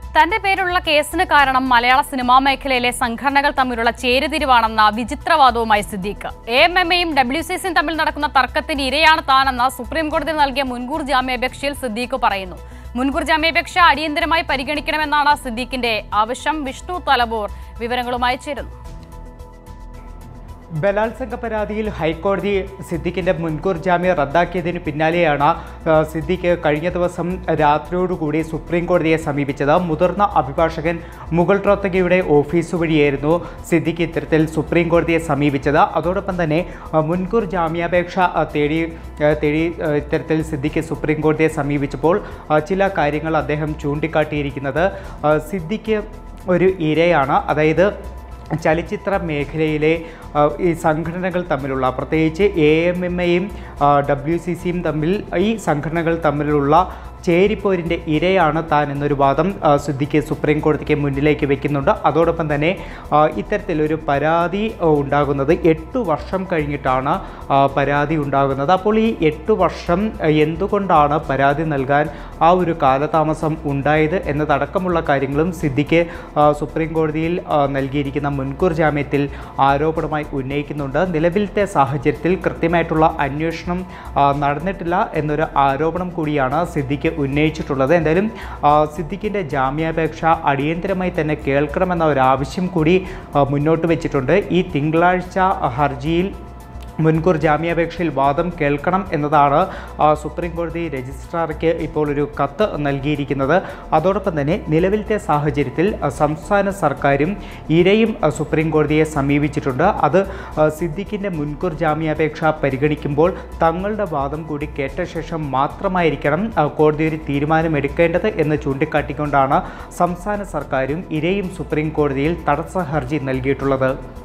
തന്റെ പേരുള്ള കേസിന് കാരണം മലയാള സിനിമാ മേഖലയിലെ സംഘടനകൾ തമ്മിലുള്ള ചേരുതിരിവാണെന്ന വിചിത്രവാദവുമായി സിദ്ദീഖ് എ എം എം എയും ഡബ്ല്യു സി സിയും തമ്മിൽ നടക്കുന്ന തർക്കത്തിന് ഇരയാണ് താനെന്ന സുപ്രീം കോടതി നൽകിയ മുൻകൂർ ജാമ്യാപേക്ഷയിൽ സിദ്ദീഖ് പറയുന്നു മുൻകൂർ ജാമ്യാപേക്ഷ അടിയന്തരമായി പരിഗണിക്കണമെന്നാണ് സിദ്ദീഖിന്റെ ആവശ്യം വിഷ്ണു തലബോർ വിവരങ്ങളുമായി ചേരുന്നു ബലാത്സംഗ പരാതിയിൽ ഹൈക്കോടതി സിദ്ദിഖിന്റെ മുൻകൂർ ജാമ്യം റദ്ദാക്കിയതിന് പിന്നാലെയാണ് ആ, സിദ്ദിഖ് കഴിഞ്ഞ ദിവസം രാത്രിയോടുകൂടി സുപ്രീം കോടതിയെ സമീപിച്ചത് മുതിർന്ന അഭിഭാഷകൻ മുഗൾ റോത്തഗിയുടെ ഓഫീസ് വഴിയായിരുന്നു സിദ്ദിഖ് ഇത്തരത്തിൽ സുപ്രീം കോടതിയെ സമീപിച്ചത് അതോടൊപ്പം തന്നെ ആ, മുൻകൂർ ജാമ്യാപേക്ഷ ആ, തേടി ആ, തേടി ആ, ഇത്തരത്തിൽ സിദ്ദിഖ് സുപ്രീം കോടതിയെ സമീപിച്ചപ്പോൾ ആ, ചില കാര്യങ്ങൾ അദ്ദേഹം ചൂണ്ടിക്കാട്ടിയിരിക്കുന്നത് ആ, സിദ്ദിഖ് ഒരു ഇരയാണ് അതായത് ചലച്ചിത്ര മേഖലയിലെ ആ, ഈ സംഘടനകൾ തമ്മിലുള്ള പ്രത്യേകിച്ച് എ എം എം എയും ഡബ്ല്യു സി സിയും തമ്മിൽ ഈ സംഘടനകൾ തമ്മിലുള്ള ചേരിപ്പോരിൻ്റെ ഇരയാണ് താൻ എന്നൊരു വാദം ആ, സിദ്ദിഖ് സുപ്രീം കോടതിക്ക് മുന്നിലേക്ക് വെക്കുന്നുണ്ട് അതോടൊപ്പം തന്നെ ആ, ഇത്തരത്തിലൊരു പരാതി ആ, ഉണ്ടാകുന്നത് എട്ട് വർഷം കഴിഞ്ഞിട്ടാണ് ആ, പരാതി ഉണ്ടാകുന്നത് അപ്പോൾ ഈ എട്ട് വർഷം ആ, എന്തുകൊണ്ടാണ് പരാതി നൽകാൻ ആ ഒരു കാലതാമസം ഉണ്ടായത് എന്നതടക്കമുള്ള കാര്യങ്ങളും സിദ്ദിഖ് ആ, സുപ്രീം കോടതിയിൽ ആ, നൽകിയിരിക്കുന്ന മുൻകൂർ ജാമ്യത്തിൽ ആരോപണമായി ഉന്നയിക്കുന്നുണ്ട് നിലവിലത്തെ സാഹചര്യത്തിൽ കൃത്യമായിട്ടുള്ള അന്വേഷണം ആ, നടന്നിട്ടില്ല എന്നൊരു ആരോപണം കൂടിയാണ് സിദ്ദിഖ് ഉന്നയിച്ചിട്ടുള്ളത് എന്തായാലും ആ, സിദ്ദിഖിൻ്റെ ജാമ്യാപേക്ഷ അടിയന്തരമായി തന്നെ കേൾക്കണമെന്ന ഒരു ആവശ്യം കൂടി ആ, മുന്നോട്ട് വെച്ചിട്ടുണ്ട് ഈ തിങ്കളാഴ്ച ഹർജിയിൽ മുൻകൂർ ജാമ്യാപേക്ഷയിൽ വാദം കേൾക്കണം എന്നതാണ് ആ, സുപ്രീം കോടതി രജിസ്ട്രാർക്ക് ഇപ്പോൾ ഒരു കത്ത് നൽകിയിരിക്കുന്നത് അതോടൊപ്പം തന്നെ നിലവിലത്തെ സാഹചര്യത്തിൽ ആ, സംസ്ഥാന സർക്കാരും ഇരയും ആ, സുപ്രീം കോടതിയെ സമീപിച്ചിട്ടുണ്ട് അത് ആ, സിദ്ദിഖിൻ്റെ മുൻകൂർ ജാമ്യാപേക്ഷ പരിഗണിക്കുമ്പോൾ തങ്ങളുടെ വാദം കൂടി കേട്ട ശേഷം മാത്രമായിരിക്കണം ആ, കോടതി ഒരു തീരുമാനമെടുക്കേണ്ടത് എന്ന് ചൂണ്ടിക്കാട്ടിക്കൊണ്ടാണ് സംസ്ഥാന സർക്കാരും ഇരയും സുപ്രീം കോടതിയിൽ തടസ്സ ഹർജി നൽകിയിട്ടുള്ളത്